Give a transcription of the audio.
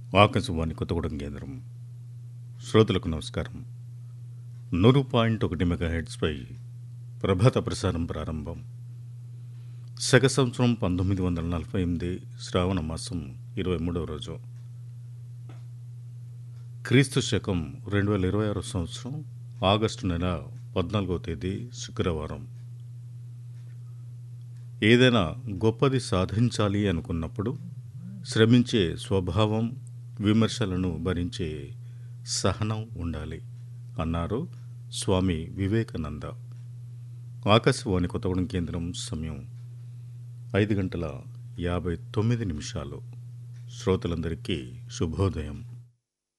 ఆకాశవాణి కొత్తగూడెం కేంద్రం శ్రోతలకు నమస్కారం నూరు పాయింట్ ఒకటి మెగా హెడ్స్పై ప్రభాత ప్రసారం ప్రారంభం శక సంవత్సరం పంతొమ్మిది వందల నలభై ఎనిమిది శ్రావణ మాసం ఇరవై మూడవ రోజు క్రీస్తు శకం రెండు వేల ఇరవై ఆరో సంవత్సరం ఆగస్టు నెల పద్నాలుగవ తేదీ శుక్రవారం ఏదైనా గొప్పది సాధించాలి అనుకున్నప్పుడు శ్రమించే స్వభావం విమర్శలను భరించే సహనం ఉండాలి అన్నారు స్వామి వివేకానంద ఆకాశవాణి కొత్తగూడెం కేంద్రం సమయం ఐదు గంటల యాభై తొమ్మిది నిమిషాలు శ్రోతలందరికీ శుభోదయం